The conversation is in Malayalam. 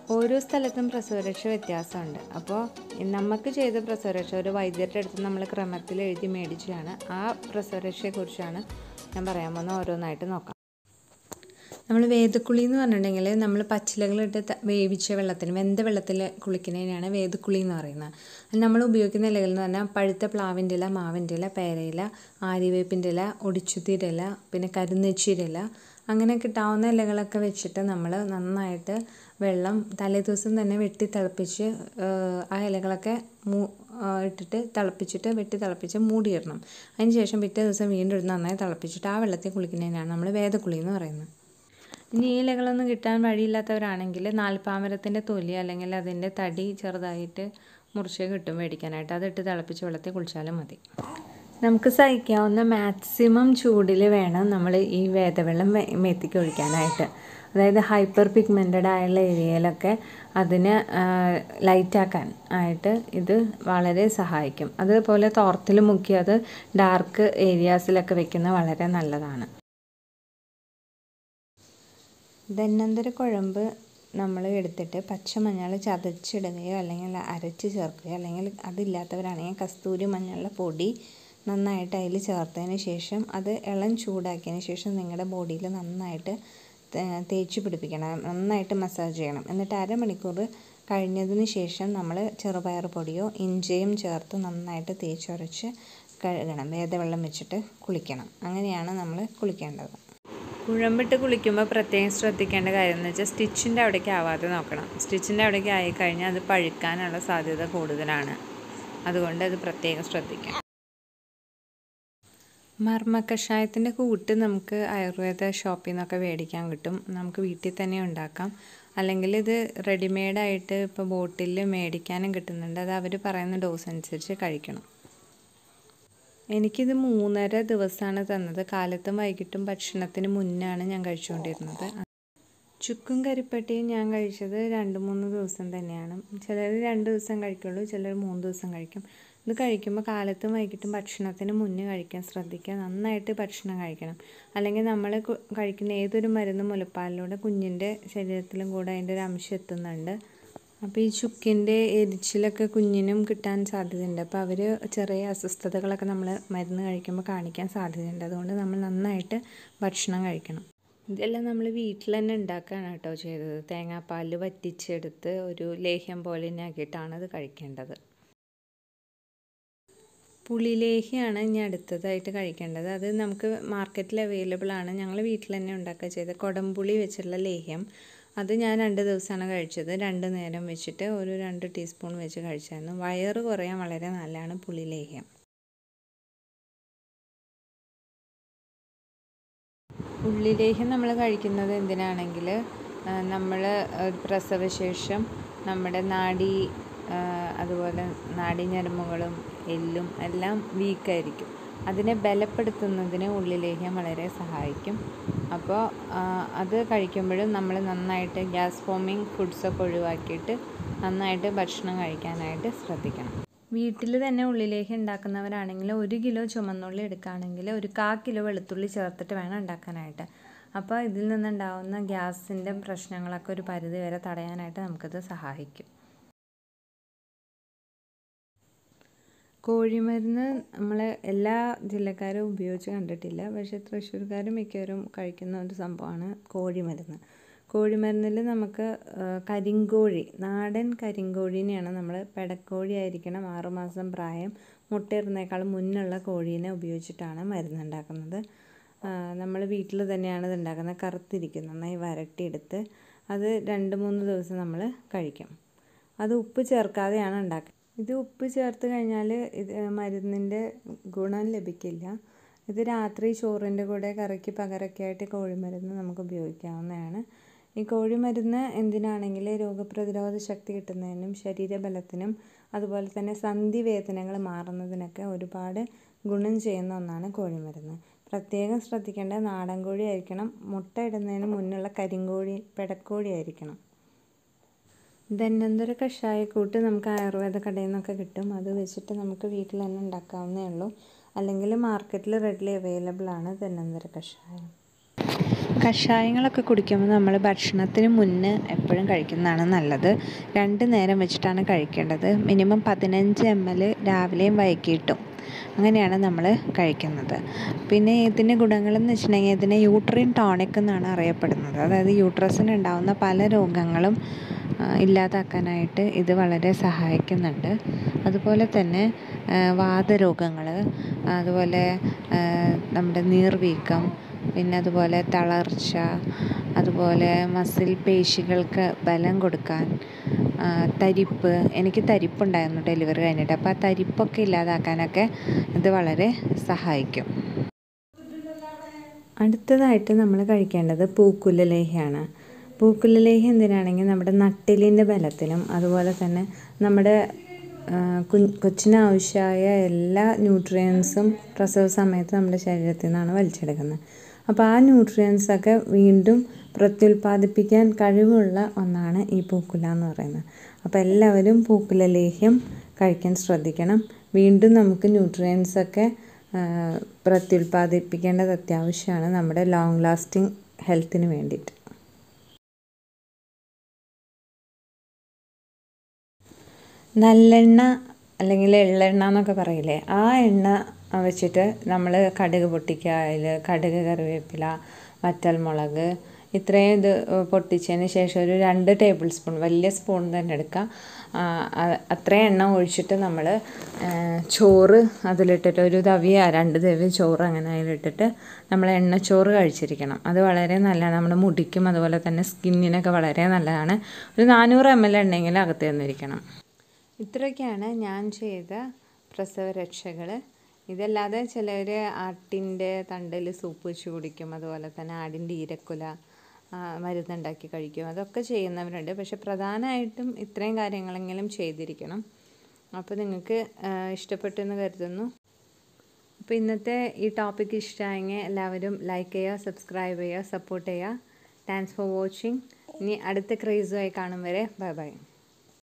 ഓരോ സ്ഥലത്തും പ്രസവരക്ഷ വ്യത്യാസമുണ്ട് അപ്പോൾ നമുക്ക് ചെയ്ത പ്രസവരക്ഷ ഒരു വൈദ്യരുടെ അടുത്ത് നമ്മൾ ക്രമത്തിൽ എഴുതി മേടിച്ചതാണ് ആ പ്രസവരക്ഷയെക്കുറിച്ചാണ് ഞാൻ പറയാൻ പോകുന്ന ഓരോന്നായിട്ട് നോക്കാം നമ്മൾ വേദക്കുളി എന്ന് പറഞ്ഞിട്ടുണ്ടെങ്കിൽ നമ്മൾ പച്ചിലകളിട്ട് ത- വേവിച്ച വെള്ളത്തിൽ വെന്ത വെള്ളത്തിൽ കുളിക്കുന്നതിനാണ് വേദക്കുളി എന്ന് പറയുന്നത് അത് നമ്മൾ ഉപയോഗിക്കുന്ന ഇലകൾ എന്ന് പറഞ്ഞാൽ പഴുത്ത പ്ലാവിൻ്റെ ഇല മാവിൻ്റെ ഇല പേരയില ആര്യവേപ്പിൻ്റെ ഇല ഒടിച്ചുതീര ഇല പിന്നെ കരുന്നെച്ചീര ഇല അങ്ങനെ കിട്ടാവുന്ന ഇലകളൊക്കെ വെച്ചിട്ട് നമ്മൾ നന്നായിട്ട് വെള്ളം തലേ ദിവസം തന്നെ വെട്ടി തിളപ്പിച്ച് ഏഹ്, ആ ഇലകളൊക്കെ മൂ ആ, ഇട്ടിട്ട് തിളപ്പിച്ചിട്ട് വെട്ടി തിളപ്പിച്ച് മൂടിയിടണം അതിന് ശേഷം പിറ്റേ ദിവസം വീണ്ടും എടുത്ത് നന്നായി തിളപ്പിച്ചിട്ട് ആ വെള്ളത്തിൽ കുളിക്കുന്നതിനാണ് നമ്മൾ വേദക്കുളി എന്ന് പറയുന്നത് ഇനി ഈ ഇലകളൊന്നും കിട്ടാൻ വഴിയില്ലാത്തവരാണെങ്കിൽ നാൽപ്പാമരത്തിൻ്റെ തൊലി അല്ലെങ്കിൽ അതിൻ്റെ തടി ചെറുതായിട്ട് മുറിച്ച് കിട്ടും മേടിക്കാനായിട്ട് അതിട്ട് തിളപ്പിച്ച് വെള്ളത്തിൽ കുളിച്ചാലും മതി നമുക്ക് സഹിക്കാവുന്ന മാക്സിമം ചൂടിൽ വേണം നമ്മൾ ഈ വേദവെള്ളം മെ- മേത്തിക്ക് ഒഴിക്കാനായിട്ട് അതായത് ഹൈപ്പർ പിഗ്മെൻറ്റഡ് ആയുള്ള ഏരിയയിലൊക്കെ അതിനെ ലൈറ്റാക്കാൻ ആയിട്ട് ഇത് വളരെ സഹായിക്കും അതുപോലെ തോർത്തിൽ മുക്കി അത് ഡാർക്ക് ഏരിയാസിലൊക്കെ വെക്കുന്നത് വളരെ നല്ലതാണ് ധന്വന്തര കുഴമ്പ് നമ്മൾ എടുത്തിട്ട് പച്ചമഞ്ഞൾ ചതച്ചിടുകയോ അല്ലെങ്കിൽ അരച്ച് ചേർക്കുകയോ അല്ലെങ്കിൽ അതില്ലാത്തവരാണെങ്കിൽ കസ്തൂരി മഞ്ഞളുടെ പൊടി നന്നായിട്ട് അതിൽ ചേർത്തതിന് ശേഷം അത് ഇളം ചൂടാക്കിയതിന് ശേഷം നിങ്ങളുടെ ബോഡിയിൽ നന്നായിട്ട് തേ- തേച്ച് പിടിപ്പിക്കണം നന്നായിട്ട് മസാജ് ചെയ്യണം എന്നിട്ട് അരമണിക്കൂർ കഴിഞ്ഞതിന് ശേഷം നമ്മൾ ചെറുപയർ പൊടിയോ ഇഞ്ചിയും ചേർത്ത് നന്നായിട്ട് തേച്ചുരച്ച് കഴുകണം വേദവെള്ളം വെച്ചിട്ട് കുളിക്കണം അങ്ങനെയാണ് നമ്മൾ കുളിക്കേണ്ടത് കുഴമ്പിട്ട് കുളിക്കുമ്പോൾ പ്രത്യേകം ശ്രദ്ധിക്കേണ്ട കാര്യം എന്ന് വെച്ചാൽ സ്റ്റിച്ചിൻ്റെ അവിടേക്ക് ആവാതെ നോക്കണം സ്റ്റിച്ചിൻ്റെ അവിടേക്ക് ആയിക്കഴിഞ്ഞാൽ അത് പഴുക്കാനുള്ള സാധ്യത കൂടുതലാണ് അതുകൊണ്ട് അത് പ്രത്യേകം ശ്രദ്ധിക്കണം മർമ്മക്കഷായത്തിൻ്റെ കൂട്ട് നമുക്ക് ആയുർവേദ ഷോപ്പിൽ നിന്നൊക്കെ മേടിക്കാൻ കിട്ടും നമുക്ക് വീട്ടിൽ തന്നെ ഉണ്ടാക്കാം അല്ലെങ്കിൽ ഇത് റെഡിമെയ്ഡായിട്ട് ഇപ്പോൾ ബോട്ടിൽ മേടിക്കാനും കിട്ടുന്നുണ്ട് അത് അവർ പറയുന്ന ഡോസ് അനുസരിച്ച് കഴിക്കണം എനിക്കിത് മൂന്നര ദിവസമാണ് തന്നത് കാലത്തും വൈകിട്ടും ഭക്ഷണത്തിന് മുന്നാണ് ഞാൻ കഴിച്ചുകൊണ്ടിരുന്നത് ചുക്കും കരിപ്പട്ടിയും ഞാൻ കഴിച്ചത് രണ്ട് മൂന്ന് ദിവസം തന്നെയാണ് ചിലർ രണ്ട് ദിവസം കഴിക്കുള്ളൂ ചിലർ മൂന്ന് ദിവസം കഴിക്കും ഇത് കഴിക്കുമ്പോൾ കാലത്തും വൈകിട്ടും ഭക്ഷണത്തിന് മുന്നേ കഴിക്കാൻ ശ്രദ്ധിക്കുക നന്നായിട്ട് ഭക്ഷണം കഴിക്കണം അല്ലെങ്കിൽ നമ്മൾ കു- കഴിക്കുന്ന ഏതൊരു മരുന്ന് മുലപ്പാലിലൂടെ കുഞ്ഞിൻ്റെ ശരീരത്തിലും കൂടെ അതിൻ്റെ ഒരു അംശം എത്തുന്നുണ്ട് അപ്പോൾ ഈ ചുക്കിൻ്റെ എരിച്ചിലൊക്കെ കുഞ്ഞിനും കിട്ടാൻ സാധ്യതയുണ്ട് അപ്പോൾ അവർ ചെറിയ അസ്വസ്ഥതകളൊക്കെ നമ്മൾ മരുന്ന് കഴിക്കുമ്പോൾ കാണിക്കാൻ സാധ്യതയുണ്ട് അതുകൊണ്ട് നമ്മൾ നന്നായിട്ട് ഭക്ഷണം കഴിക്കണം ഇതെല്ലാം നമ്മൾ വീട്ടിൽ തന്നെ ഉണ്ടാക്കുകയാണ് കേട്ടോ ചെയ്തത് തേങ്ങാപ്പാൽ വറ്റിച്ചെടുത്ത് ഒരു ലേഹ്യം പോലെ തന്നെ ആക്കിയിട്ടാണ് ഇത് കഴിക്കേണ്ടത് പുളിലേഹ്യമാണ് ഇനി അടുത്തതായിട്ട് കഴിക്കേണ്ടത് അത് നമുക്ക് മാർക്കറ്റിൽ അവൈലബിൾ ആണ് ഞങ്ങൾ വീട്ടിൽ തന്നെ ഉണ്ടാക്കുക ചെയ്ത കൊടംപുളി വെച്ചുള്ള ലേഹ്യം അത് ഞാൻ രണ്ട് ദിവസമാണ് കഴിച്ചത് രണ്ട് നേരം വെച്ചിട്ട് ഒരു രണ്ട് ടീസ്പൂൺ വെച്ച് കഴിച്ചായിരുന്നു വയറ് കുറയാൻ വളരെ നല്ലതാണ് പുളി ലേഹ്യം ഉള്ളിലേഹ്യം നമ്മൾ കഴിക്കുന്നത് എന്തിനാണെങ്കിൽ നമ്മൾ പ്രസവശേഷം നമ്മുടെ നാഡി ആ, അതുപോലെ നാഡീഞരമ്പുകളും എല്ലും എല്ലാം വീക്കായിരിക്കും അതിനെ ബലപ്പെടുത്തുന്നതിന് ഉള്ളിലേഹ്യം വളരെ സഹായിക്കും അപ്പോൾ ആ, അത് കഴിക്കുമ്പോഴും നമ്മൾ നന്നായിട്ട് ഗ്യാസ് ഫോമിങ് ഫുഡ്സൊക്കെ ഒഴിവാക്കിയിട്ട് നന്നായിട്ട് ഭക്ഷണം കഴിക്കാനായിട്ട് ശ്രദ്ധിക്കണം വീട്ടിൽ തന്നെ ഉള്ളിലേഹ്യം ഉണ്ടാക്കുന്നവരാണെങ്കിൽ ഒരു കിലോ ചുമന്നുള്ളി എടുക്കുകയാണെങ്കിൽ ഒരു കാ കിലോ വെളുത്തുള്ളി ചേർത്തിട്ട് വേണം ഉണ്ടാക്കാനായിട്ട് അപ്പോൾ ഇതിൽ നിന്നുണ്ടാവുന്ന ഗ്യാസിൻ്റെ പ്രശ്നങ്ങളൊക്കെ ഒരു പരിധി വരെ തടയാനായിട്ട് നമുക്കത് സഹായിക്കും കോഴിമരുന്ന് നമ്മൾ എല്ലാ ജില്ലക്കാരും ഉപയോഗിച്ച് കണ്ടിട്ടില്ല പക്ഷേ തൃശ്ശൂർക്കാർ മിക്കവരും കഴിക്കുന്ന ഒരു സംഭവമാണ് കോഴിമരുന്ന് കോഴിമരുന്നിൽ നമുക്ക് ആ, കരിങ്കോഴി നാടൻ കരിങ്കോഴീനെയാണ് നമ്മൾ പെടക്കോഴി ആയിരിക്കണം ആറുമാസം പ്രായം മുട്ടയിടുന്നേക്കാൾ മുന്നുള്ള കോഴീനെ ഉപയോഗിച്ചിട്ടാണ് മരുന്ന് ഉണ്ടാക്കുന്നത് നമ്മൾ വീട്ടിൽ തന്നെയാണ് ഇത് ഉണ്ടാക്കുന്നത് കറുത്തിരിക്കും നന്നായി വരട്ടിയെടുത്ത് അത് രണ്ട് മൂന്ന് ദിവസം നമ്മൾ കഴിക്കും അത് ഉപ്പ് ചേർക്കാതെയാണ് ഉണ്ടാക്കുക ഇത് ഉപ്പ് ചേർത്ത് കഴിഞ്ഞാൽ ഇത് മരുന്നിൻ്റെ ഗുണം ലഭിക്കില്ല ഇത് രാത്രി ചോറിൻ്റെ കൂടെ കറിക്ക് പകരമൊക്കെ ആയിട്ട് കോഴിമരുന്ന് നമുക്ക് ഉപയോഗിക്കാവുന്നതാണ് ഈ കോഴിമരുന്ന് എന്തിനാണെങ്കിൽ രോഗപ്രതിരോധ ശക്തി കിട്ടുന്നതിനും ശരീരബലത്തിനും അതുപോലെ തന്നെ സന്ധി വേദനകൾ മാറുന്നതിനൊക്കെ ഒരുപാട് ഗുണം ചെയ്യുന്ന ഒന്നാണ് കോഴിമരുന്ന് പ്രത്യേകം ശ്രദ്ധിക്കേണ്ട നാടൻ കോഴി ആയിരിക്കണം മുട്ട ഇടുന്നതിന് മുന്നുള്ള കരിങ്കോഴി പെടക്കോഴി ആയിരിക്കണം ധന്വന്തര കഷായക്കൂട്ട് നമുക്ക് ആയുർവേദ കടയിൽ നിന്നൊക്കെ കിട്ടും അത് വെച്ചിട്ട് നമുക്ക് വീട്ടിൽ തന്നെ ഉണ്ടാക്കാവുന്നേ ഉള്ളൂ അല്ലെങ്കിൽ മാർക്കറ്റിൽ റെഡിലി അവൈലബിൾ ആണ് ധന്വന്തര കഷായം കഷായങ്ങളൊക്കെ കുടിക്കുമ്പോൾ നമ്മൾ ഭക്ഷണത്തിന് മുന്നേ എപ്പോഴും കഴിക്കുന്നതാണ് നല്ലത് രണ്ട് നേരം വെച്ചിട്ടാണ് കഴിക്കേണ്ടത് മിനിമം പതിനഞ്ച് എം എൽ രാവിലെയും വൈകിട്ടും അങ്ങനെയാണ് നമ്മൾ കഴിക്കുന്നത് പിന്നെ ഇതിൻ്റെ ഗുണങ്ങളെന്ന് വെച്ചിട്ടുണ്ടെങ്കിൽ ഇതിനെ യൂട്രീൻ ടോണിക് എന്നാണ് അറിയപ്പെടുന്നത് അതായത് യൂട്രസിന് ഉണ്ടാകുന്ന പല രോഗങ്ങളും ഇല്ലാതാക്കാനായിട്ട് ഇത് വളരെ സഹായിക്കുന്നുണ്ട് അതുപോലെ തന്നെ വാതരോഗങ്ങൾ അതുപോലെ നമ്മുടെ നീർവീക്കം പിന്നെ അതുപോലെ തളർച്ച അതുപോലെ മസിൽ പേശികൾക്ക് ബലം കൊടുക്കാൻ തരിപ്പ് എനിക്ക് തരിപ്പുണ്ടായിരുന്നു ഡെലിവറി കഴിഞ്ഞിട്ട് അപ്പോൾ ആ തരിപ്പൊക്കെ ഇല്ലാതാക്കാനൊക്കെ ഇത് വളരെ സഹായിക്കും അടുത്തതായിട്ട് നമ്മൾ കഴിക്കേണ്ടത് പൂക്കുലലേഹ്യമാണ് പൂക്കുലലേഹ്യം എന്തിനാണെങ്കിൽ നമ്മുടെ നട്ടിലിൻ്റെ ബലത്തിനും അതുപോലെ തന്നെ നമ്മുടെ കൊച്ചിനാവശ്യമായ എല്ലാ ന്യൂട്രിയൻസും പ്രസവ സമയത്ത് നമ്മുടെ ശരീരത്തിൽ നിന്നാണ് വലിച്ചെടുക്കുന്നത് അപ്പോൾ ആ ന്യൂട്രിയൻസൊക്കെ വീണ്ടും പ്രത്യുൽപാദിപ്പിക്കാൻ കഴിവുള്ള ഒന്നാണ് ഈ പൂക്കുല എന്ന് പറയുന്നത് അപ്പോൾ എല്ലാവരും പൂക്കുല ലേഹ്യം കഴിക്കാൻ ശ്രദ്ധിക്കണം വീണ്ടും നമുക്ക് ന്യൂട്രിയൻസൊക്കെ പ്രത്യുൽപാദിപ്പിക്കേണ്ടത് അത്യാവശ്യമാണ് നമ്മുടെ ലോങ് ലാസ്റ്റിംഗ് ഹെൽത്തിന് വേണ്ടിയിട്ട് നല്ലെണ്ണ അല്ലെങ്കിൽ എള്ളെണ്ണ എന്നൊക്കെ പറയില്ലേ ആ എണ്ണ വെച്ചിട്ട് നമ്മൾ കടുക് പൊട്ടിക്കുക അതിൽ കടുക് കറിവേപ്പില വറ്റൽമുളക് ഇത്രയും ഇത് പൊട്ടിച്ചതിന് ശേഷം ഒരു രണ്ട് ടേബിൾ സ്പൂൺ വലിയ സ്പൂൺ തന്നെ എടുക്കുക അത്രയും എണ്ണ ഒഴിച്ചിട്ട് നമ്മൾ ചോറ് അതിലിട്ടിട്ട് ഒരു തവിയ രണ്ട് തവി ചോറ് അങ്ങനെ അതിലിട്ടിട്ട് നമ്മൾ എണ്ണച്ചോറ് കഴിച്ചിരിക്കണം അത് വളരെ നല്ലതാണ് നമ്മുടെ മുടിക്കും അതുപോലെ തന്നെ സ്കിന്നിനൊക്കെ വളരെ നല്ലതാണ് ഒരു നാനൂറ് എം എൽ എണ്ണയെങ്കിലും അകത്ത് തന്നിരിക്കണം ഇത്രയൊക്കെയാണ് ഞാൻ ചെയ്ത പ്രസവരക്ഷകൾ ഇതല്ലാതെ ചിലർ ആട്ടിൻ്റെ തണ്ടിൽ സൂപ്പ് വെച്ച് കുടിക്കും അതുപോലെ തന്നെ ആടിൻ്റെ ഈരക്കുല മരുന്നുണ്ടാക്കി കഴിക്കും അതൊക്കെ ചെയ്യുന്നവരുണ്ട് പക്ഷെ പ്രധാനമായിട്ടും ഇത്രയും കാര്യങ്ങളെങ്കിലും ചെയ്തിരിക്കണം അപ്പോൾ നിങ്ങൾക്ക് ഇഷ്ടപ്പെട്ടു എന്ന് കരുതുന്നു അപ്പോൾ ഇന്നത്തെ ഈ ടോപ്പിക്ക് ഇഷ്ടമായെങ്കിൽ എല്ലാവരും ലൈക്ക് ചെയ്യുക സബ്സ്ക്രൈബ് ചെയ്യുക സപ്പോർട്ട് ചെയ്യുക താങ്ക്സ് ഫോർ വാച്ചിങ് ഇനി അടുത്ത ക്രേസുമായി കാണും വരെ ബൈ ബൈ